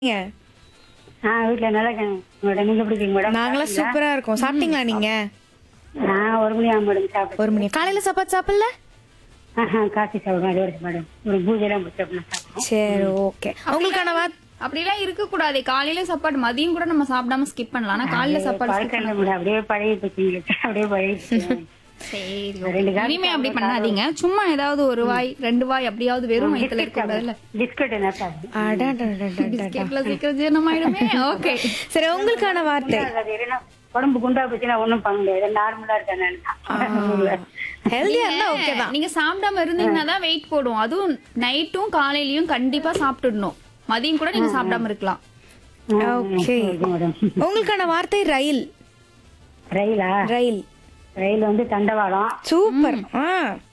நீங்க ஆ வீட்டுல நல்லா இருக்கேன் மேடம் நீங்க எப்படி இருக்கீங்க மேடம் நாங்களாம் சூப்பரா இருக்கோம் சாப்பிட்டீங்களா நீங்க நான் ஒரு மணி ஆகும் மேடம் சாப்பிட்டு ஒரு மணி காலையில சாப்பாடு சாப்பிடல ஆஹா காஃபி சாப்பிடுவேன் அது வரைக்கும் மேடம் ஒரு பூஜை எல்லாம் முடிச்சப்ப சாப்பிடுவோம் சரி ஓகே உங்களுக்கான வா அப்படிலாம் இருக்க கூடாது காலையில சாப்பாடு மதியம் கூட நம்ம சாப்பிடாம ஸ்கிப் பண்ணலாம் ஆனா காலையில சாப்பாடு skip பழக்கம் இல்லை மேடம் அப்படியே பழகி போச்சு எங்களுக்கு அப்படியே பழகி சரி ரெண்டு காஃபி இனிமே அப்படி பண்ணாதீங்க சும்மா ஏதாவது ஒரு வாய் ரெண்டு வாய் அப்படியாவது வெறும் வயித்துல இருக்க கூடாதுல்ல பிஸ்கட் என்ன சாப்பிடுவேன் அடடடடடட. பிஸ்கெட்ல சீக்கிரம் ஜீரணமாயிடுமே ஓகே சரி உங்களுக்கான வார்த்தை அது இல்லைன்னா உடம்பு குண்டா போச்சுன்னா ஒண்ணும் பண்ண முடியாது நார்மலா இருக்கேன் நான் ஹெல்தியா இருந்தா ஓகே தான் நீங்க சாப்பிடாம இருந்தீங்கன்னா தான் வெயிட் போடும் அதுவும் நைட்டும் காலையிலயும் கண்டிப்பா சாப்பிட்டுடணும் மதியம் கூட நீங்க சாப்பிடாம இருக்கலாம் ஓகே மேடம் உங்களுக்கான வார்த்தை ரயில் ரயிலா ரயில் ரயில் வந்து தண்டவாளம் சூப்பர் ஆ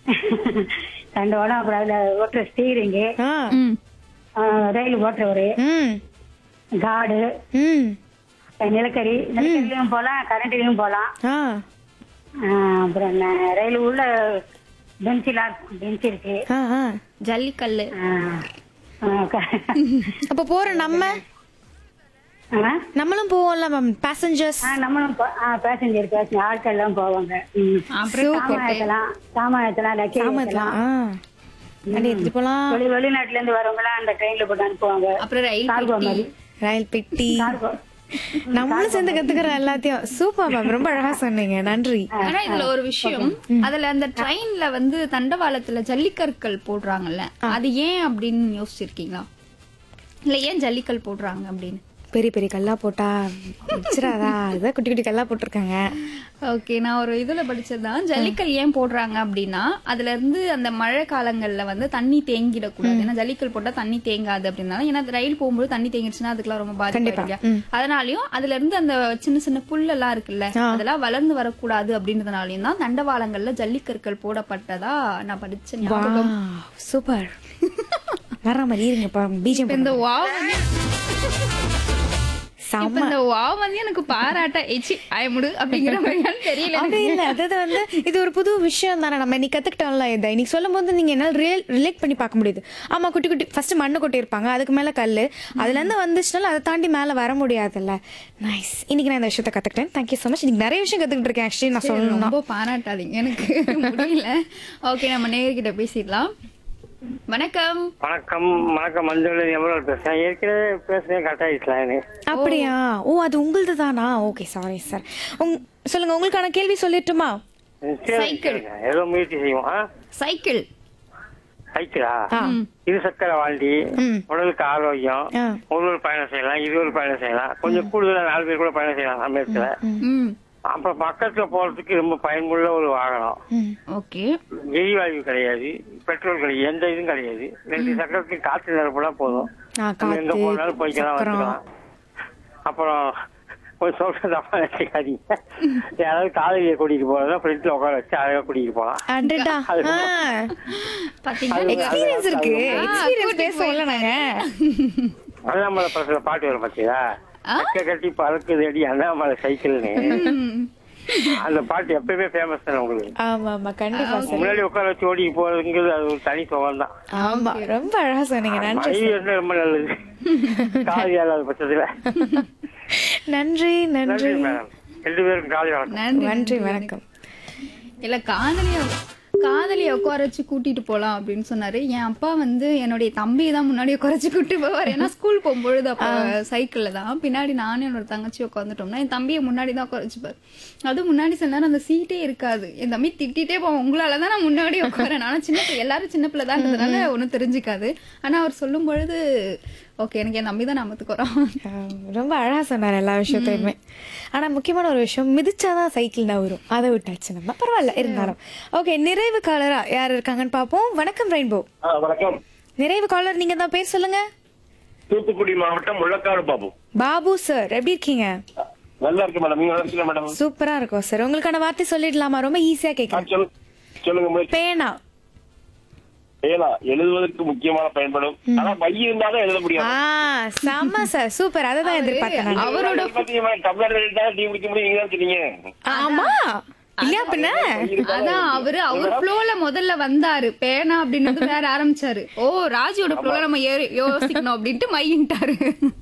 தண்டவாளம் அப்புறம் அதுல ஓட்டுற ஸ்டீரிங்கு ஆ ம். ரயில் ஓட்டுறவரு ம் காடு ம் நிலக்கரி நிலக்கரிலையும் போலாம் கரண்ட்லயும் போலாம் ஆ ஆஹ் அப்புறம் என்ன, ரயில் உள்ள பெஞ்சிலாம் பெஞ்ச் இருக்கு ஆ ஆ ஜல்லிக்கல்லு ஆஹ் ஆஹ் க- அப்ப போற நம்ம ஆஹ் நம்மளும் போவோம்ல மேம் பேசஞ்சர்ஸ் ஆஹ் நம்மளும் பேசஞ்சர் பேசஞ்சர் ஆட்கள் எல்லாம் போவாங்க ம். அப்புறம் சாமான் ஏத்தலாம் சாமான் ஏத்தலாம் லக்கேஜ் சாமத்தலாம் ஏத்தலாம் ஆ அடி எடுத்துட்டு போலாம் வெளி வெளிநாட்டுல இருந்து வரவங்க எல்லாம் அந்த ட்ரெயின்ல போட்டு அனுப்புவாங்க அப்புறம் ரயில் கார்கோ பெட்டி மாதிரி ரயில் பெட்டி கார்கோ நம்மளும் சேர்ந்து கத்துக்கிறோம் எல்லாத்தையும் சூப்பர் மேம் ரொம்ப அழகா சொன்னீங்க நன்றி ஆனா இதுல ஒரு விஷயம் அதுல அந்த ட்ரெயின்ல வந்து தண்டவாளத்துல ஜல்லிக்கற்கள் போடுறாங்கல்ல அது ஏன் அப்படின்னு யோசிச்சிருக்கீங்களா இல்ல ஏன் ஜல்லிக்கல் போடுறாங்க அப்படின்னு பெரிய பெரிய கல்லா போட்டா வச்சிராதா அதுதான் குட்டி குட்டி கல்லா போட்டிருக்காங்க ஓகே நான் ஒரு இதுல படிச்சதுதான் ஜல்லிக்கல் ஏன் போடுறாங்க அப்படின்னா அதுல இருந்து அந்த மழை காலங்கள்ல வந்து தண்ணி தேங்கிடக்கூடாது ஏன்னா ஜல்லிக்கல் போட்டா தண்ணி தேங்காது அப்படின்னா ஏன்னா அது ரயில் போகும்போது தண்ணி தேங்கிடுச்சுன்னா அதுக்கெல்லாம் ரொம்ப பாதிப்பு இல்லையா அதனாலயும் அதுல இருந்து அந்த சின்ன சின்ன புல்லெல்லாம் இருக்குல்ல அதெல்லாம் வளர்ந்து வரக்கூடாது அப்படின்றதுனாலயும் தான் தண்டவாளங்கள்ல ஜல்லிக்கற்கள் போடப்பட்டதா நான் படிச்ச ஞாபகம் சூப்பர் வர மாதிரி இருங்க பீஜம் இப்ப இந்த வாவ் வந்து இப்ப செம்ம இந்த வாவ் வந்து எனக்கு பாராட்ட எச்சி ஆயமுடு அப்படிங்கிற மாதிரியான்னு தெரியல அப்படி இல்ல அதாவது வந்து இது ஒரு புது விஷயம் தானே நம்ம இன்னைக்கு கத்துக்கிட்டோம்ல இதை இன்னைக்கு சொல்லும் போது நீங்க என்னால ரியல் ரிலேட் பண்ணி பார்க்க முடியுது ஆமா குட்டி குட்டி ஃபர்ஸ்ட் மண்ணு கொட்டி இருப்பாங்க அதுக்கு மேல கல்லு அதுல இருந்து வந்துச்சுனால அதை தாண்டி மேல வர முடியாதுல்ல நைஸ் இன்னைக்கு நான் இந்த விஷயத்த கத்துக்கிட்டேன் தேங்க்யூ ஸோ மச் இன்னைக்கு நிறைய விஷயம் கத்துக்கிட்டு இருக்கேன் ஆக்சுவலி நான் சொல்லணும் ரொம்ப பாராட்டாதீங்க எனக்கு முடியல ஓகே நம்ம நேர்கிட்ட பேசிடலாம் வணக்கம் வணக்கம் வணக்கம் மஞ்சள் எவ்வளவு பேசுறேன் ஏற்கனவே பேசுறேன் கட் ஆயிடுச்சு அப்படியா ஓ அது உங்களது தானா ஓகே சாரி சார் உங் சொல்லுங்க உங்களுக்கான கேள்வி சொல்லட்டுமா சைக்கிள். ஏதோ முயற்சி செய்வோம் ஆ? சைக்கிள் சைக்கிளா ஆ இரு சக்கர வண்டி ம். உடலுக்கு ஆரோக்கியம் ஆ. ஒரு ஒரு பயணம் செய்யலாம் இருவர் பயணம் செய்யலாம் கொஞ்சம் கூடுதலா நாலு பேர் கூட பயணம் செய்யலாம் சமயத்துல ம் அப்புறம் பக்கத்துல போறதுக்கு ரொம்ப பயனுள்ள ஒரு வாகனம் ம் ஓகே எரிவாயு கிடையாது பெட்ரோல் கிடையாது எந்த இதுவும் கிடையாது ரெண்டு சக்கரத்துக்கு காற்று நிரப்புனா போதும் ஆ, நம்ம எங்க காத்து, போனாலும் போய்க்கலாம் சக்கரம். வந்துக்கலாம் அப்புறம் ஒரு சொல்ற தப்பா நினைக்காதீங்க யாராவது காலையில கூட்டிட்டு போறதா ஃப்ரெண்ட்ல உட்கார வச்சு அழகா கூட்டிட்டு போலாம் அடடா ஆ பாத்தீங்கன்னா எக்ஸ்பீரியன்ஸ் இருக்கு ஆ, எக்ஸ்பீரியன்ஸ் கூட்டிட்டு பேசுவோம்ல நாங்க அண்ணாமலை படத்துல பாட்டு வரும் பாத்தீங்களா கக்க கட்டி பறக்குது அடி அண்ணாமலை சைக்கிள்னு அந்த பாட்டு எப்பயுமே ஃபேமஸ் தானே உங்களுக்கு ஆமா ஆமா கண்டிப்பா சார் முன்னாடி உட்கார வச்சு ஓடி போறதுங்கிறது அது ஒரு தனி சுகம் தான் ஆமா ரொம்ப அழகா சொன்னீங்க நன்றி மனைவி வந்து ரொம்ப நல்லது காது இல்லாத பட்சத்துல நன்றி நன்றி நன்றி மேடம் ரெண்டு பேருக்கும் காலை வணக்கம் நன்றி நன்றி வணக்கம் இல்ல காதலிய காதலிய உட்கார வச்சு கூட்டிட்டு போலாம் அப்படின்னு சொன்னாரு என் அப்பா வந்து என்னுடைய தம்பி தான் முன்னாடி உட்கார வச்சு கூட்டிட்டு போவார் ஏன்னா ஸ்கூல் போகும்பொழுது அப்ப சைக்கிள்ல தான் பின்னாடி நானும் என்னோட தங்கச்சி உட்காந்துட்டோம்னா என் தம்பியை முன்னாடி தான் உட்கார வச்சுப்பாரு அதுவும் முன்னாடி சில நேரம் அந்த சீட்டே இருக்காது என் தம்பி திட்டிட்டே போவோம் உங்களால தான் நான் முன்னாடி உட்காரேன் ஆனா சின்ன பிள்ளை எல்லாரும் சின்ன பிள்ளை தான் ஒன்றும் தெரிஞ்சுக்காது ஆனா அவர் சொல்லும் பொழுது ஓகே எனக்கு என் தம்பி தான் நாமத்துக்கு வரோம் ஆம், ரொம்ப அழகா சொன்னார் எல்லா விஷயத்தையுமே ஆனா முக்கியமான ஒரு விஷயம் மிதிச்சாதான் சைக்கிள் தான் வரும் அதை விட்டாச்சு நம்ம பரவாயில்ல இருந்தாலும் ஓகே நிறைவு காலரா யார் இருக்காங்கன்னு பாப்போம் வணக்கம் ரெயின்போ ஆ, வணக்கம் நிறைவு காலர் நீங்க தான் பேர் சொல்லுங்க தூத்துக்குடி மாவட்டம் முள்ளக்காடு பாபு பாபு சார் எப்படி இருக்கீங்க நல்லா இருக்கு மேடம் நீங்க நல்லா இருக்கீங்க மேடம் சூப்பரா இருக்கும் சார் உங்களுக்கான வார்த்தை சொல்லிடலாமா ரொம்ப ஈஸியா ஆ, கேட்கலாம் சொல்லு- சொல்லுங்க முயற்சி பேனா ஏனா எழுதுவதற்கு முக்கியமான பயன்படும் ஆனா மை இருந்தாலும் எழுத முடியாது ஆ செம்ம சார் சூப்பர் அதை தான் எதிர்பார்த்தேன் நான். அவரோட பாத்தீங்கன்னா, டம்ளர் எழுதிட்டா டீ குடிக்க முடியும் நீங்க தான் சொன்னீங்க ஆமா இல்லையா பின்ன அதான் அவரு அவர் ஃப்ளோல முதல்ல வந்தாரு பேனா அப்படின்னு வேற ஆரம்பிச்சாரு ஓ ராஜியோட ஃப்ளோல நம்ம ஏறி- யோசிக்கணும் அப்படின்ட்டு மையின்ட்டாரு